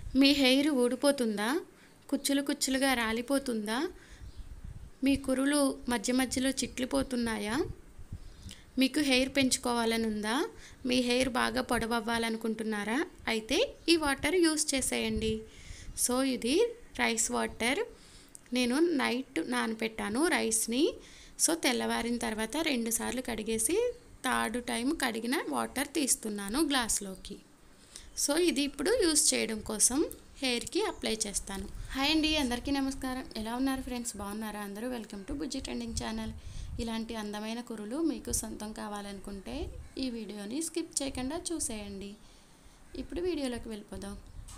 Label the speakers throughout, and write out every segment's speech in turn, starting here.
Speaker 1: మీ hair ఊడిపోతుందా కుచ్చులు కుచ్చులుగా రాలిపోతుందా మీ కురులు మధ్య మధ్యలో చిట్లిపోతున్నాయా మీకు హెయిర్ పెంచుకోవాలని ఉందా మీ హెయిర్ బాగా పొడవవ్వాలనుకుంటున్నారా అయితే ఈ వాటర్ యూస్ చేసేయండి సో ఇది రైస్ వాటర్ నేను నైట్ నానపెట్టాను రైస్ని సో తెల్లవారిన తర్వాత రెండుసార్లు కడిగేసి థర్డ్ టైం కడిగిన వాటర్ తీస్తున్నాను గ్లాస్లోకి సో ఇది ఇప్పుడు యూస్ చేయడం కోసం హెయిర్కి అప్లై చేస్తాను హాయ్ అండి అందరికీ నమస్కారం ఎలా ఉన్నారు ఫ్రెండ్స్ బాగున్నారా అందరూ welcome to Bujji trending channel ఇలాంటి అందమైన కురులు మీకు సొంతం కావాలనుకుంటే ఈ వీడియోని స్కిప్ చేయకుండా చూసేయండి ఇప్పుడు వీడియోలోకి వెళ్ళిపోదాం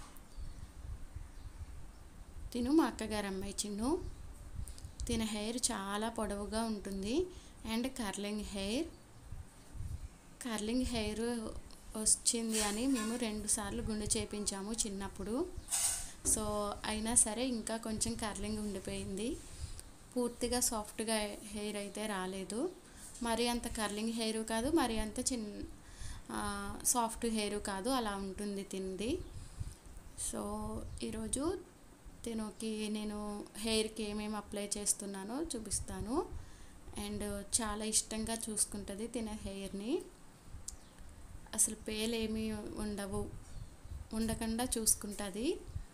Speaker 1: తిను మా అక్కగారు అమ్మాయి చిన్ను తిన హెయిర్ చాలా పొడవుగా ఉంటుంది and curling hair curling hair వచ్చింది అని మేము రెండు సార్లు గుండె చేపించాము చిన్నప్పుడు సో అయినా సరే ఇంకా కొంచెం కర్లింగ్ ఉండిపోయింది పూర్తిగా సాఫ్ట్గా హెయిర్ అయితే రాలేదు మరి అంత కర్లింగ్ హెయిర్ కాదు మరి అంత చిన్న సాఫ్ట్ హెయిర్ కాదు అలా ఉంటుంది తింది సో ఈరోజు తినకి నేను హెయిర్కి ఏమేమి అప్లై చేస్తున్నానో చూపిస్తాను అండ్ చాలా ఇష్టంగా చూసుకుంటుంది తిన హెయిర్ని అసలు పేలేమీ ఉండవు ఉండకుండా చూసుకుంటుంది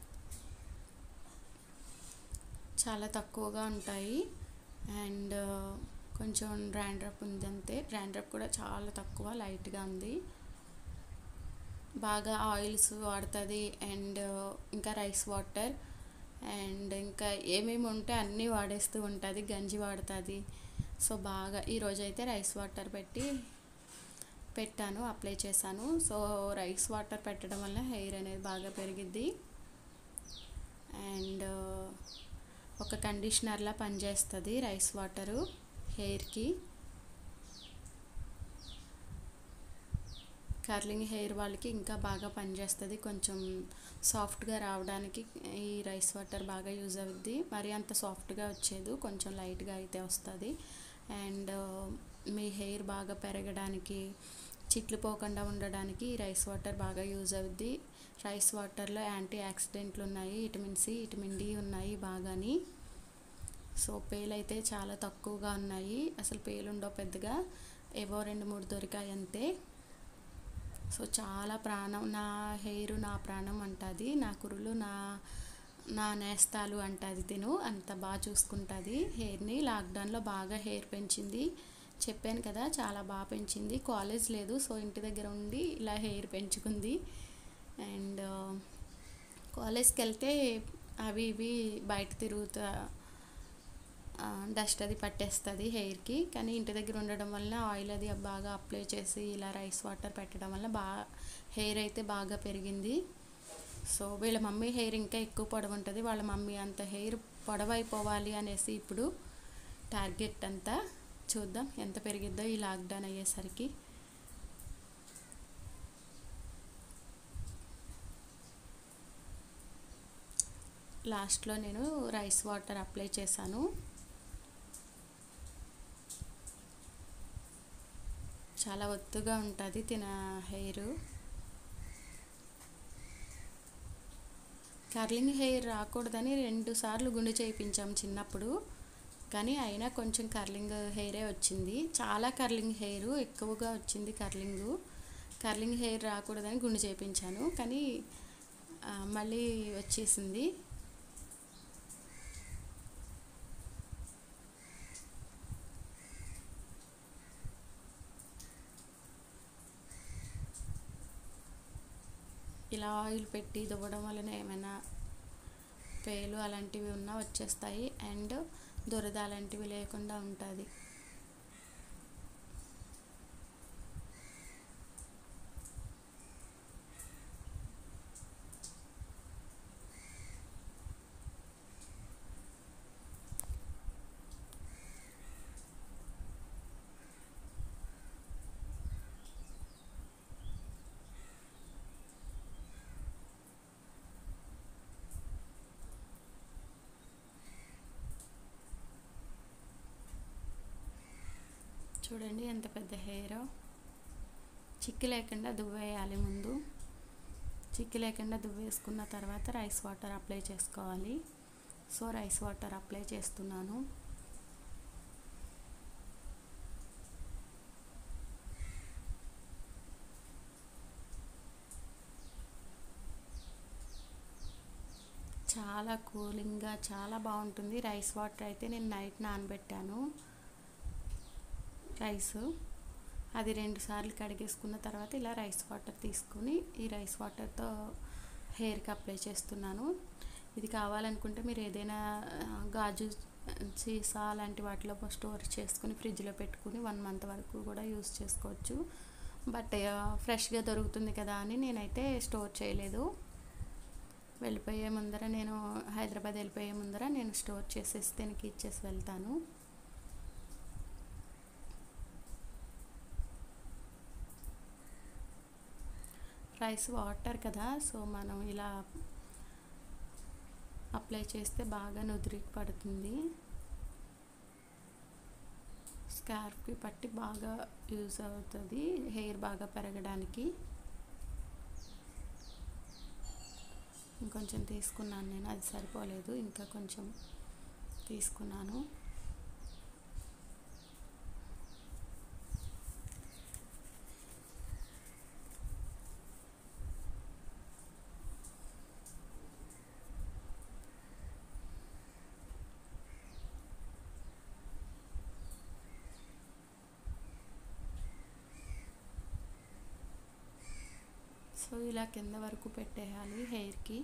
Speaker 1: చాలా తక్కువగా ఉంటాయి అండ్ కొంచెం డ్రాండ్రప్ ఉంది అంతే డ్రాండ్రప్ కూడా చాలా తక్కువ లైట్గా ఉంది బాగా ఆయిల్స్ వాడుతుంది అండ్ ఇంకా రైస్ వాటర్ అండ్ ఇంకా ఏమేమి ఉంటే అన్నీ వాడేస్తూ ఉంటుంది గంజి వాడుతుంది సో బాగా ఈరోజు అయితే రైస్ వాటర్ పెట్టి పెట్టాను అప్లై చేశాను సో రైస్ వాటర్ పెట్టడం వల్ల హెయిర్ అనేది బాగా పెరిగిద్ది అండ్ ఒక కండిషనర్లా పనిచేస్తుంది రైస్ వాటరు హెయిర్కి కర్లింగ్ హెయిర్ వాళ్ళకి ఇంకా బాగా పనిచేస్తుంది కొంచెం సాఫ్ట్గా రావడానికి ఈ రైస్ వాటర్ బాగా యూజ్ అవుద్ది మరి అంత సాఫ్ట్గా వచ్చేది కొంచెం లైట్గా అయితే వస్తుంది అండ్ మీ హెయిర్ బాగా పెరగడానికి చిట్లు పోకుండా ఉండడానికి ఈ రైస్ వాటర్ బాగా యూజ్ అవుద్ది రైస్ వాటర్లో యాంటీ ఆక్సిడెంట్లు ఉన్నాయి విటమిన్ సి విటమిన్ డి ఉన్నాయి బాగాని సో పేలు అయితే చాలా తక్కువగా ఉన్నాయి అసలు పేలు ఉండవు పెద్దగా ఏవో రెండు మూడు దొరికాయి అంతే సో చాలా ప్రాణం నా హెయిర్ నా ప్రాణం అంటుంది నా కురులు నా నా నేస్తాలు అంటుంది తిను అంత బాగా చూసుకుంటుంది హెయిర్ని లాక్డౌన్లో బాగా హెయిర్ పెంచింది చెప్పాను కదా చాలా బాగా పెంచింది కాలేజ్ లేదు సో ఇంటి దగ్గర ఉండి ఇలా హెయిర్ పెంచుకుంది అండ్ కాలేజ్కి వెళ్తే అవి ఇవి బయట తిరుగుతా డస్ట్ అది పట్టేస్తుంది హెయిర్కి కానీ ఇంటి దగ్గర ఉండడం వల్ల ఆయిల్ అది బాగా అప్లై చేసి ఇలా రైస్ వాటర్ పెట్టడం వల్ల బాగా హెయిర్ అయితే బాగా పెరిగింది సో వీళ్ళ మమ్మీ హెయిర్ ఇంకా ఎక్కువ పొడవు ఉంటుంది వాళ్ళ మమ్మీ అంత హెయిర్ పొడవైపోవాలి అనేసి ఇప్పుడు టార్గెట్ అంతా చూద్దాం ఎంత పెరిగిద్దో ఈ లాక్డౌన్ అయ్యేసరికి లాస్ట్లో నేను రైస్ వాటర్ అప్లై చేశాను చాలా ఒత్తుగా ఉంటుంది తిన హెయిర్ కర్లింగ్ హెయిర్ రాకూడదని రెండు సార్లు గుండె చేయించాం చిన్నప్పుడు కానీ అయినా కొంచెం కర్లింగ్ హెయిరే వచ్చింది చాలా కర్లింగ్ హెయిర్ ఎక్కువగా వచ్చింది కర్లింగ్ కర్లింగ్ హెయిర్ రాకూడదని గుండె చేయించాను కానీ మళ్ళీ వచ్చేసింది ఇలా ఆయిల్ పెట్టి దువ్వడం వలన ఏమైనా పేలు అలాంటివి ఉన్నా వచ్చేస్తాయి అండ్ దురద అలాంటివి లేకుండా ఉంటుంది చూడండి ఎంత పెద్ద హెయిర్ చిక్కు లేకుండా దువ్వేయాలి ముందు చిక్కి లేకుండా దువ్వేసుకున్న తర్వాత రైస్ వాటర్ అప్లై చేసుకోవాలి సో రైస్ వాటర్ అప్లై చేస్తున్నాను చాలా కూలింగ్గా చాలా బాగుంటుంది రైస్ వాటర్ అయితే నేను నైట్ నానబెట్టాను రైస్ అది రెండు సార్లు కడిగేసుకున్న తర్వాత ఇలా రైస్ వాటర్ తీసుకుని ఈ రైస్ వాటర్తో హెయిర్కి అప్లై చేస్తున్నాను ఇది కావాలనుకుంటే మీరు ఏదైనా గాజు సీసా లాంటి వాటిలో స్టోర్ చేసుకుని ఫ్రిడ్జ్లో పెట్టుకుని వన్ మంత్ వరకు కూడా యూస్ చేసుకోవచ్చు బట్ ఫ్రెష్గా దొరుకుతుంది కదా అని నేనైతే స్టోర్ చేయలేదు వెళ్ళిపోయే ముందర నేను హైదరాబాద్ వెళ్ళిపోయే ముందర నేను స్టోర్ చేసేసి దీనికి ఇచ్చేసి వెళ్తాను రైస్ వాటర్ కదా సో మనం ఇలా అప్లై చేస్తే బాగా నుదిరికి పడుతుంది స్కార్ఫ్కి పట్టి బాగా యూజ్ అవుతుంది హెయిర్ బాగా పెరగడానికి ఇంకొంచెం తీసుకున్నాను నేను అది సరిపోలేదు ఇంకా కొంచెం తీసుకున్నాను సో ఇలా కింద వరకు పెట్టేయాలి హెయిర్కి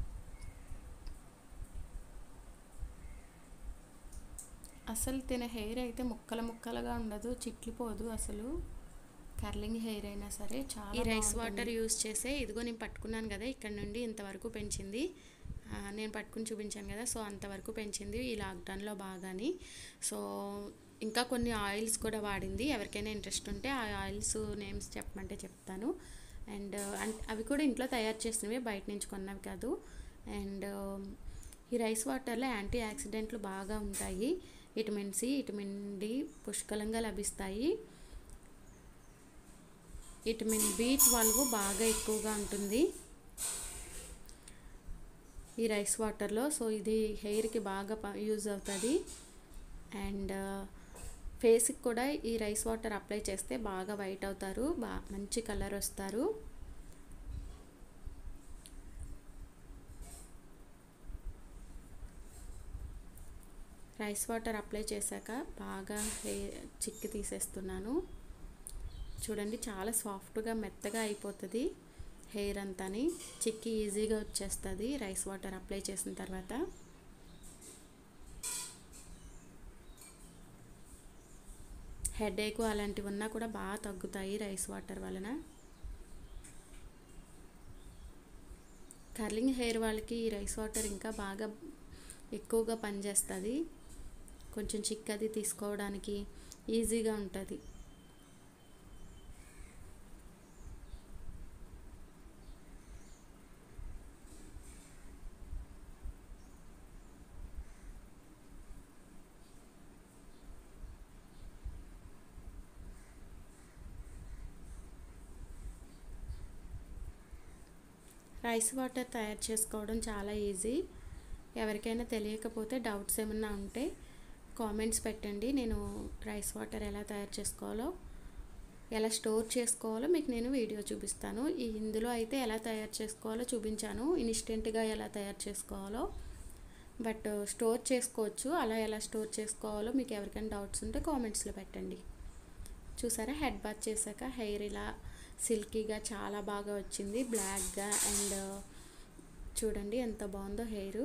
Speaker 1: అసలు తిన హెయిర్ అయితే ముక్కల ముక్కలుగా ఉండదు చిట్లిపోదు అసలు కర్లింగ్ హెయిర్ అయినా సరే చాలా
Speaker 2: ఈ రైస్
Speaker 1: బాగుంటుంది.
Speaker 2: వాటర్ యూస్ చేసే ఇదిగో నేను పట్టుకున్నాను కదా ఇక్కడ నుండి ఇంతవరకు పెంచింది ఆ, నేను పట్టుకుని చూపించాను కదా సో అంతవరకు పెంచింది ఈ లాక్డౌన్లో బాగాని సో ఇంకా కొన్ని ఆయిల్స్ కూడా వాడింది ఎవరికైనా ఇంట్రెస్ట్ ఉంటే ఆ ఆయిల్స్ నేమ్స్ చెప్పమంటే చెప్తాను అండ్ అవి కూడా ఇంట్లో తయారు చేసినవి బయట నుంచి కొన్నవి కాదు అండ్ ఈ రైస్ వాటర్లో యాంటీ ఆక్సిడెంట్లు బాగా ఉంటాయి విటమిన్ సి విటమిన్ డి పుష్కలంగా లభిస్తాయి విటమిన్ బి ట్వెల్వ్ బాగా ఎక్కువగా ఉంటుంది ఈ రైస్ వాటర్లో సో ఇది హెయిర్కి బాగా ప- యూజ్ అవుతుంది అండ్ ఫేస్కి కూడా ఈ రైస్ వాటర్ అప్లై చేస్తే బాగా వైట్ అవుతారు బా మంచి కలర్ వస్తారు రైస్ వాటర్ అప్లై చేశాక బాగా హెయిర్ చిక్కి తీసేస్తున్నాను చూడండి చాలా సాఫ్ట్గా మెత్తగా అయిపోతుంది హెయిర్ అంతాని చిక్కి ఈజీగా వచ్చేస్తుంది రైస్ వాటర్ అప్లై చేసిన తర్వాత హెడేక్ అలాంటివి ఉన్నా కూడా బాగా తగ్గుతాయి రైస్ వాటర్ వలన కర్లింగ్ హెయిర్ వాళ్ళకి ఈ రైస్ వాటర్ ఇంకా బాగా ఎక్కువగా పనిచేస్తుంది కొంచెం చిక్కది తీసుకోవడానికి ఈజీగా ఉంటుంది రైస్ వాటర్ తయారు చేసుకోవడం చాలా ఈజీ ఎవరికైనా తెలియకపోతే డౌట్స్ ఏమన్నా ఉంటే కామెంట్స్ పెట్టండి నేను రైస్ వాటర్ ఎలా తయారు చేసుకోవాలో ఎలా స్టోర్ చేసుకోవాలో మీకు నేను వీడియో చూపిస్తాను ఈ ఇందులో అయితే ఎలా తయారు చేసుకోవాలో చూపించాను ఇన్స్టెంట్గా ఎలా తయారు చేసుకోవాలో బట్ స్టోర్ చేసుకోవచ్చు అలా ఎలా స్టోర్ చేసుకోవాలో మీకు ఎవరికైనా డౌట్స్ ఉంటే కామెంట్స్లో పెట్టండి చూసారా హెడ్ బాత్ చేశాక హెయిర్ ఇలా సిల్కీగా చాలా బాగా వచ్చింది బ్లాక్గా అండ్ చూడండి ఎంత బాగుందో హెయిర్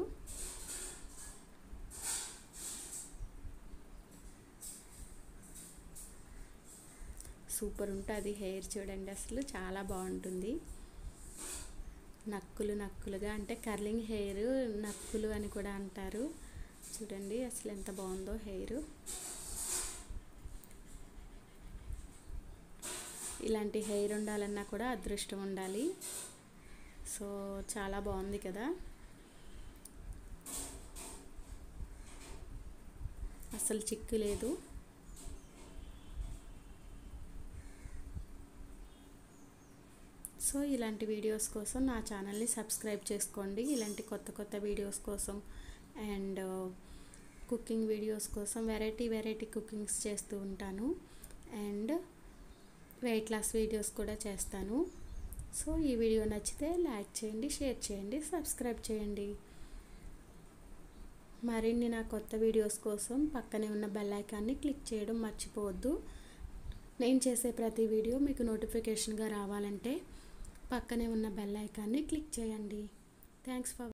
Speaker 2: సూపర్ ఉంటుంది హెయిర్ చూడండి అసలు చాలా బాగుంటుంది నక్కులు నక్కులుగా అంటే కర్లింగ్ హెయిర్ నక్కులు అని కూడా అంటారు చూడండి అసలు ఎంత బాగుందో హెయిర్ ఇలాంటి హెయిర్ ఉండాలన్నా కూడా అదృష్టం ఉండాలి సో చాలా బాగుంది కదా అసలు చిక్కు లేదు సో ఇలాంటి వీడియోస్ కోసం నా ఛానల్ని సబ్స్క్రైబ్ చేసుకోండి ఇలాంటి కొత్త కొత్త వీడియోస్ కోసం అండ్ కుకింగ్ వీడియోస్ కోసం వెరైటీ వెరైటీ కుకింగ్స్ చేస్తూ ఉంటాను అండ్ వెయిట్ లాస్ వీడియోస్ కూడా చేస్తాను సో ఈ వీడియో నచ్చితే లైక్ చేయండి షేర్ చేయండి సబ్స్క్రైబ్ చేయండి మరిన్ని నా కొత్త వీడియోస్ కోసం పక్కనే ఉన్న బెల్ ఐకాన్ని క్లిక్ చేయడం మర్చిపోవద్దు నేను చేసే ప్రతి వీడియో మీకు నోటిఫికేషన్గా రావాలంటే పక్కనే ఉన్న బెల్ ఐకాన్ని క్లిక్ చేయండి థ్యాంక్స్ ఫర్